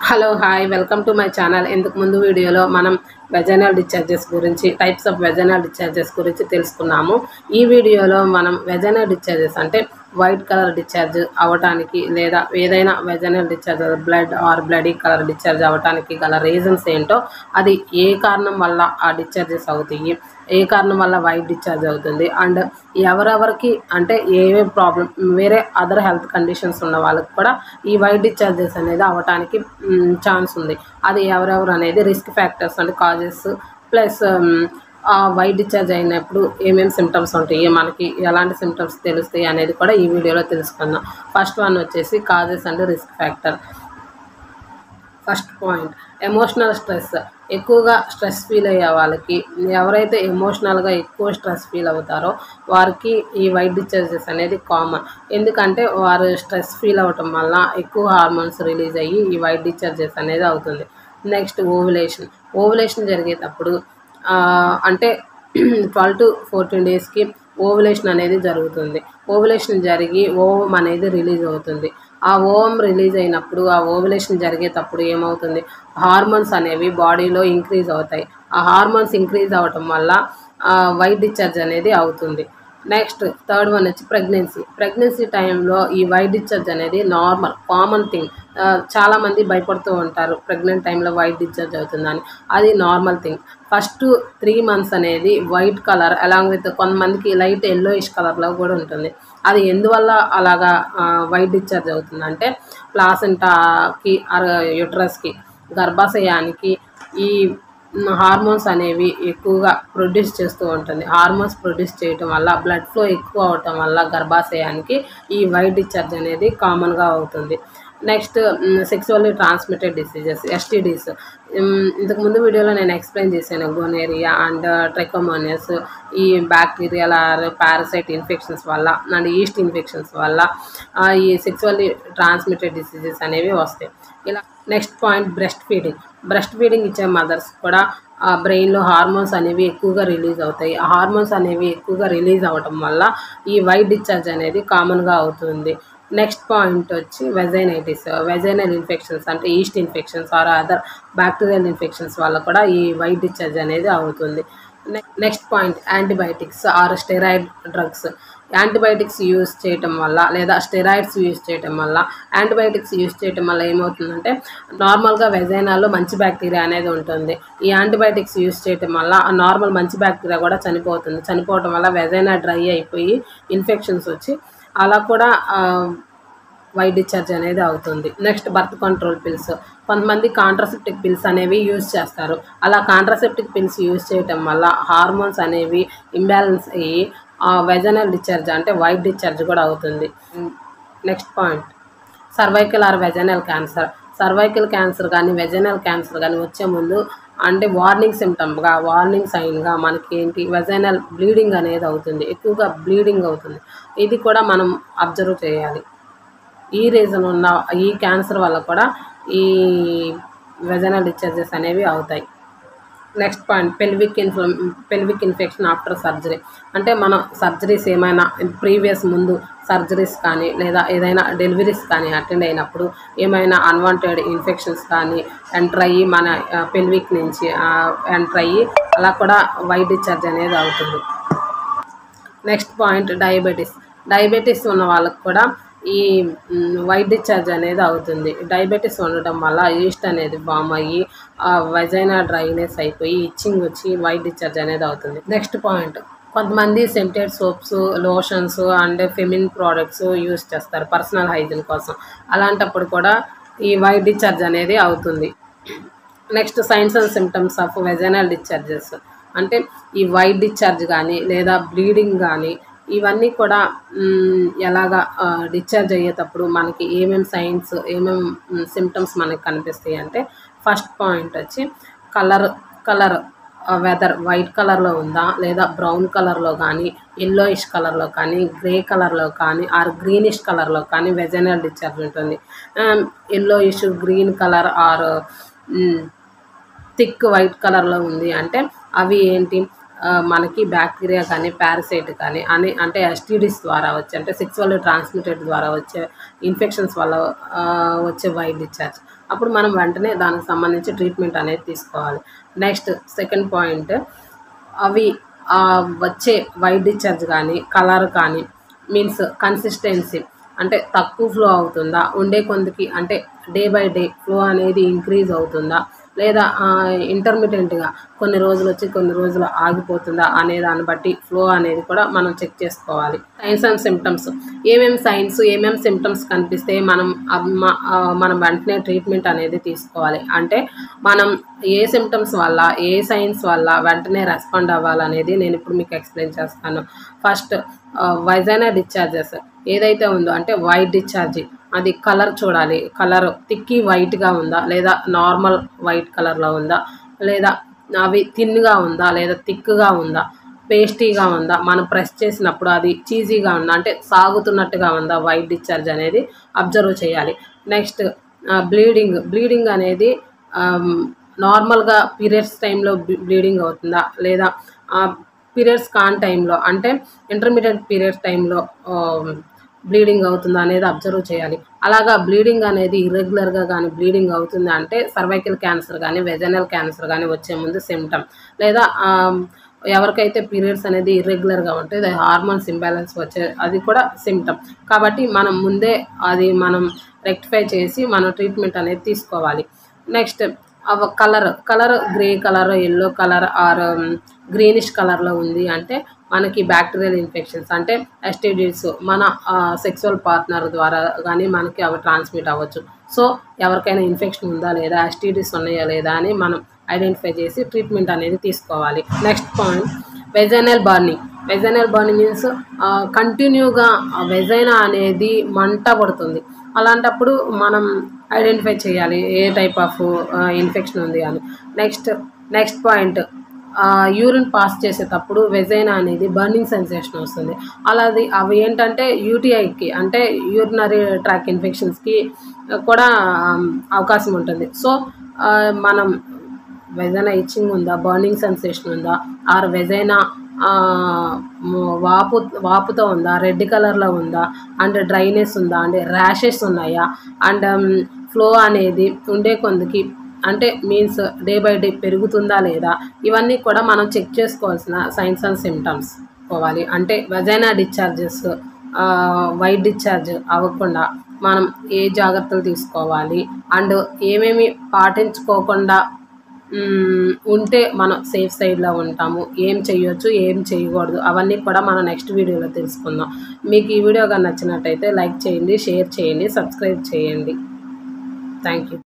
hello hi welcome to my channel ఇంతకు ముందు వీడియోలో మనం వెజనల్ డిశ్చార్జెస్ గురించి టైప్స్ ఆఫ్ వెజనల్ డిశ్చార్జెస్ గురించి తెలుసుకున్నాము ఈ వీడియోలో మనం వెజనల్ డిశ్చార్జెస్ అంటే వైట్ కలర్ డిశ్చార్జ్ అవ్వటానికి లేదా ఏదైనా vaginal discharge blood or bloody colour discharge అవ్వటానికి గల రీజన్స్ ఏంటో అది ఏ కారణం వల్ల ఆ డిశ్చార్జెస్ అవుతాయి ఏ కారణం వల్ల వైట్ డిశ్చార్జ్ అవుతుంది అండ్ ఎవరెవరికి అంటే ఏ ప్రాబ్లం వేరే అదర్ హెల్త్ కండిషన్స్ ఉన్న వాళ్ళకి కూడా ఈ వైట్ డిశ్చార్జెస్ అనేది అవ్వటానికి ఛాన్స్ ఉంది అది ఎవరెవరు అనేది రిస్క్ ఫ్యాక్టర్స్ అంటే కాజెస్ ప్లస్ ఆ వైట్ డిశ్చార్జ్ అయినప్పుడు ఏమేమి సిమ్టమ్స్ ఉంటాయి మనకి ఎలాంటి సిమ్టమ్స్ తెలుస్తాయి అనేది కూడా ఈ వీడియోలో తెలుసుకుందాం ఫస్ట్ వన్ వచ్చేసి causes and risk factor first point emotional stress ఎక్కువగా స్ట్రెస్ ఫీల్ అయ్యే వాళ్ళకి ఎవరైతే ఎమోషనల్గా ఎక్కువ స్ట్రెస్ ఫీల్ అవుతారో వారికి ఈ వైట్ డిశ్చార్జెస్ అనేది కామన్ ఎందుకంటే వారు స్ట్రెస్ ఫీల్ అవ్వటం వల్ల ఎక్కువ హార్మోన్స్ రిలీజ్ అయ్యి ఈ వైట్ డిశ్చార్జెస్ అనేది అవుతుంది నెక్స్ట్ ఓవులేషన్ ఓవులేషన్ జరిగేటప్పుడు ఆ, అంటే ట్వెల్వ్ టు ఫోర్టీన్ డేస్కి ఓవులేషన్ అనేది జరుగుతుంది ఓవులేషన్ జరిగి ఓవం అనేది రిలీజ్ అవుతుంది ఆ ఓవం రిలీజ్ అయినప్పుడు ఆ ఓవులేషన్ జరిగేటప్పుడు ఏమవుతుంది హార్మోన్స్ అనేవి బాడీలో ఇంక్రీజ్ అవుతాయి ఆ హార్మోన్స్ ఇంక్రీజ్ అవ్వటం వల్ల వైట్ డిశ్చార్జ్ అనేది అవుతుంది నెక్స్ట్ థర్డ్ వన్ వచ్చి ప్రెగ్నెన్సీ ప్రెగ్నెన్సీ టైంలో ఈ వైట్ డిశ్చార్జ్ అనేది నార్మల్ కామన్ థింగ్ చాలామంది భయపడుతూ ఉంటారు ప్రెగ్నెంట్ టైంలో వైట్ డిశ్చార్జ్ అవుతుందని అది normal thing first three months అనేది వైట్ కలర్ అలాంగ్ విత్ కొంతమందికి లైట్ ఎల్లోయిష్ కలర్లో కూడా ఉంటుంది అది ఎందువల్ల అలాగా వైట్ డిశ్చార్జ్ అవుతుందంటే ప్లాసెంటాకి యుట్రస్కి గర్భాశయానికి ఈ హార్మోన్స్ అనేవి ఎక్కువగా ప్రొడ్యూస్ చేస్తూ ఉంటుంది హార్మోన్స్ ప్రొడ్యూస్ చేయటం వల్ల బ్లడ్ ఫ్లో ఎక్కువ అవటం వల్ల గర్భాశయానికి ఈ వైట్ డిశ్చార్జ్ అనేది కామన్గా అవుతుంది next sexually transmitted diseases STDs ఇంతకుముందు వీడియోలో నేను ఎక్స్ప్లెయిన్ చేశాను గోనేరియా అండ్ ట్రైకోమోనియస్ ఈ బ్యాక్టీరియల్ ఆర్ పారసైట్ ఇన్ఫెక్షన్స్ వల్ల అండ్ ఈస్ట్ ఇన్ఫెక్షన్స్ వల్ల ఆ, ఈ సెక్సువల్లీ ట్రాన్స్మిటెడ్ డిసీజెస్ అనేవి వస్తాయి ఇలా next point breastfeeding breastfeeding ఇచ్చే మదర్స్ కూడా ఆ బ్రెయిన్లో హార్మోన్స్ అనేవి ఎక్కువగా రిలీజ్ అవుతాయి ఆ హార్మోన్స్ అనేవి ఎక్కువగా రిలీజ్ అవ్వటం వల్ల ఈ వైట్ డిశ్చార్జ్ అనేది కామన్గా అవుతుంది నెక్స్ట్ పాయింట్ వచ్చి వెజైనైటిస్ వెజైనల్ ఇన్ఫెక్షన్స్ అంటే yeast infections or other bacterial infections వల్ల కూడా ఈ వైట్ డిశ్చార్జ్ అనేది అవుతుంది next point antibiotics or steroid drugs antibiotics use చేయటం వల్ల లేదా స్టెరాయిడ్స్ యూస్ చేయటం వల్ల యాంటీబయాటిక్స్ యూస్ చేయటం వల్ల ఏమవుతుందంటే నార్మల్గా వెజైనాలో మంచి బ్యాక్టీరియా అనేది ఉంటుంది ఈ యాంటీబయాటిక్స్ యూస్ చేయటం వల్ల ఆ నార్మల్ మంచి బ్యాక్టీరియా కూడా చనిపోతుంది చనిపోవటం వల్ల వెజైనా డ్రై అయిపోయి ఇన్ఫెక్షన్స్ వచ్చి అలా కూడా ఆ, వైట్ డిశ్చార్జ్ అనేది అవుతుంది నెక్స్ట్ బర్త్ కంట్రోల్ పిల్స్ కొంతమంది కాంట్రాసెప్టిక్ పిల్స్ అనేవి యూజ్ చేస్తారు అలా కాంట్రాసెప్టిక్ పిల్స్ యూజ్ చేయటం వల్ల హార్మోన్స్ అనేవి ఇంబ్యాలెన్స్ అయ్యి వెజనల్ డిశ్చార్జ్ అంటే వైట్ డిశ్చార్జ్ కూడా అవుతుంది next point cervical or vaginal cancer cervical cancer కానీ వెజనల్ క్యాన్సర్ కానీ వచ్చే ముందు అంటే వార్నింగ్ సిమ్టమ్గా వార్నింగ్ సైన్గా మనకి ఏంటి వెజనల్ బ్లీడింగ్ అనేది అవుతుంది ఎక్కువగా బ్లీడింగ్ అవుతుంది ఇది కూడా మనం అబ్జర్వ్ చేయాలి ఈ రీజన్ ఉన్న ఈ క్యాన్సర్ వల్ల కూడా ఈ వెజనల్ డిశ్చార్జెస్ అనేవి అవుతాయి నెక్స్ట్ పాయింట్ పెల్విక్ ఇన్ఫ్ల పెల్విక్ ఇన్ఫెక్షన్ ఆఫ్టర్ సర్జరీ అంటే మనం సర్జరీస్ ఏమైనా ప్రీవియస్ ముందు సర్జరీస్ కానీ లేదా ఏదైనా డెలివరీస్ కానీ అటెండ్ అయినప్పుడు ఏమైనా అన్వాంటెడ్ ఇన్ఫెక్షన్స్ కానీ ఎంటర్ అయ్యి మన పెల్విక్ నుంచి ఎంటర్ అయ్యి అలా కూడా వైట్ డిశ్చార్జ్ అనేది అవుతుంది నెక్స్ట్ పాయింట్ డయాబెటీస్ డయాబెటీస్ ఉన్న వాళ్ళకి కూడా ఈ మ్, వైట్ డిశ్చార్జ్ అనేది అవుతుంది డయాబెటీస్ ఉండటం వల్ల ఈస్ట్ అనేది బామ్ అయ్యి ఆ వైజైనా డ్రైనెస్ అయిపోయి ఇచ్చింగ్ వచ్చి వైట్ డిశ్చార్జ్ అనేది అవుతుంది నెక్స్ట్ పాయింట్ కొంతమంది scented soaps lotions and feminine products use చేస్తారు పర్సనల్ హైజీన్ కోసం అలాంటప్పుడు కూడా ఈ వైట్ డిశ్చార్జ్ అనేది అవుతుంది next signs and symptoms of vaginal discharges అంటే ఈ వైట్ డిశ్చార్జ్ కానీ లేదా బ్లీడింగ్ కానీ ఇవన్నీ కూడా మ్, ఎలాగా డిశ్చార్జ్ అయ్యేటప్పుడు మనకి ఏమేమి సైన్స్ ఏమేమి సిమ్టమ్స్ మనకి కనిపిస్తాయి అంటే ఫస్ట్ పాయింట్ వచ్చి కలర్ కలర్ వెదర్ వైట్ కలర్లో ఉందా లేదా బ్రౌన్ కలర్లో కానీ ఎల్లోయిష్ కలర్లో కానీ గ్రే కలర్లో కానీ ఆర్ గ్రీనిష్ కలర్లో కానీ వెజనల్ డిశ్చార్జ్ ఉంటుంది yellowish green colour or thick white కలర్లో ఉంది అంటే అవి ఏంటి ఆ, మనకి బ్యాక్టీరియా కానీ పారసైట్ కానీ అని అంటే ఎస్టీడీస్ ద్వారా వచ్చే అంటే సెక్సువల్ ట్రాన్స్మిటెడ్ ద్వారా వచ్చే ఇన్ఫెక్షన్స్ వల్ల ఆ, వచ్చే వైట్ డిశ్చార్జ్ అప్పుడు మనం వెంటనే దానికి సంబంధించి ట్రీట్మెంట్ అనేది తీసుకోవాలి నెక్స్ట్ సెకండ్ పాయింట్ అవి ఆ వచ్చే వైట్ డిశ్చార్జ్ కానీ కలర్ కానీ మీన్స్ కన్సిస్టెన్సీ అంటే తక్కువ ఫ్లో అవుతుందా ఉండే కొందికి అంటే డే బై డే ఫ్లో అనేది ఇంక్రీజ్ అవుతుందా లేదా ఇంటర్మీడియట్గా కొన్ని రోజులు వచ్చి కొన్ని రోజులు ఆగిపోతుందా అనే దాన్ని బట్టి ఫ్లో అనేది కూడా మనం చెక్ చేసుకోవాలి సైన్స్ అండ్ సిమ్టమ్స్ ఏమేమి సైన్స్ ఏమేమి సిమ్టమ్స్ కనిపిస్తే మనం అవ్- మ- ఆ, మనం వెంటనే ట్రీట్మెంట్ అనేది తీసుకోవాలి అంటే మనం ఏ సిమ్టమ్స్ వల్ల ఏ సైన్స్ వల్ల వెంటనే రెస్పాండ్ అవ్వాలనేది నేను ఇప్పుడు మీకు ఎక్స్ప్లెయిన్ చేస్తాను ఫస్ట్ వైజానా డిశ్చార్జెస్ ఏదైతే ఉందో అంటే వైట్ డిశ్చార్జ్ అది కలర్ చూడాలి కలర్ తిక్కి వైట్గా ఉందా లేదా నార్మల్ వైట్ కలర్లో ఉందా లేదా అవి థిన్గా ఉందా లేదా థిక్గా ఉందా పేస్టీగా ఉందా మనం ప్రెస్ చేసినప్పుడు అది చీజీగా ఉందా అంటే సాగుతున్నట్టుగా ఉందా వైట్ డిశ్చార్జ్ అనేది అబ్జర్వ్ చేయాలి నెక్స్ట్ బ్లీడింగ్ బ్లీడింగ్ అనేది నార్మల్గా పీరియడ్స్ టైంలో బ్లీడింగ్ అవుతుందా లేదా పీరియడ్స్ కాన్ టైంలో అంటే ఇంటర్మీడియట్ పీరియడ్స్ టైంలో బ్లీడింగ్ అవుతుందా అనేది అబ్జర్వ్ చేయాలి అలాగా బ్లీడింగ్ అనేది ఇర్రెగ్యులర్గా కానీ బ్లీడింగ్ అవుతుంది అంటే సర్వైకల్ క్యాన్సర్ కానీ వెజనల్ క్యాన్సర్ కానీ వచ్చే ముందు సిమ్టమ్ లేదా ఆ, ఎవరికైతే పీరియడ్స్ అనేది ఇర్రెగ్యులర్గా ఉంటే అది హార్మోన్స్ ఇంబ్యాలెన్స్ వచ్చే అది కూడా సిమ్టమ్ కాబట్టి మనం ముందే అది మనం రెక్టిఫై చేసి మనం ట్రీట్మెంట్ అనేది తీసుకోవాలి నెక్స్ట్ అవ colour colour grey colour yellow colour or greenish కలర్లో ఉంది అంటే మనకి బ్యాక్టీరియల్ ఇన్ఫెక్షన్స్ అంటే ఎస్టీడీస్ మన సెక్సువల్ పార్ట్నర్ ద్వారా కానీ మనకి అవి ట్రాన్స్మిట్ అవ్వచ్చు సో ఎవరికైనా ఇన్ఫెక్షన్ ఉందా లేదా ఎస్టీడీస్ ఉన్నాయా లేదా అని మనం ఐడెంటిఫై చేసి ట్రీట్మెంట్ అనేది తీసుకోవాలి next point vaginal burning vaginal burning means కంటిన్యూగా వెజైనా అనేది మంట పడుతుంది అలాంటప్పుడు మనం ఐడెంటిఫై చేయాలి ఏ టైప్ ఆఫ్ ఇన్ఫెక్షన్ ఉంది అని next next point urine pass చేసేటప్పుడు వెజైనా అనేది బర్నింగ్ సెన్సేషన్ వస్తుంది అలాది అవి ఏంటంటే యూటీఐకి అంటే యూరినరీ ట్రాక్ ఇన్ఫెక్షన్స్కి కూడా ఆమ్, అవకాశం ఉంటుంది సో ఆ, మనం వెజైనా ఇచ్చింగ్ ఉందా బర్నింగ్ సెన్సేషన్ ఉందా ఆర్ వెజైనా ఆ, మ- వాపు వాపుతో ఉందా రెడ్ కలర్లో ఉందా అండ్ డ్రైనెస్ ఉందా అంటే ర్యాషెస్ ఉన్నాయా అండ్ ఫ్లో అనేది ఉండే కొందికి అంటే మీన్స్ డే బై డే పెరుగుతుందా లేదా ఇవన్నీ కూడా మనం చెక్ చేసుకోవాల్సిన సైన్స్ అండ్ సిమ్టమ్స్ పోవాలి అంటే వెజైనా డిశ్చార్జెస్ వైట్ డిశ్చార్జ్ అవ్వకుండా మనం ఏ జాగ్రత్తలు తీసుకోవాలి అండ్ ఏమేమి పాటించుకోకుండా మ్మ్, ఉంటే మనం సేఫ్ సైడ్లో ఉంటాము ఏం చేయొచ్చు ఏం చేయకూడదు అవన్నీ కూడా మనం నెక్స్ట్ వీడియోలో తెలుసుకుందాం మీకు ఈ వీడియో కానీ నచ్చినట్టయితే లైక్ చేయండి షేర్ చేయండి సబ్స్క్రైబ్ చేయండి థ్యాంక్ యూ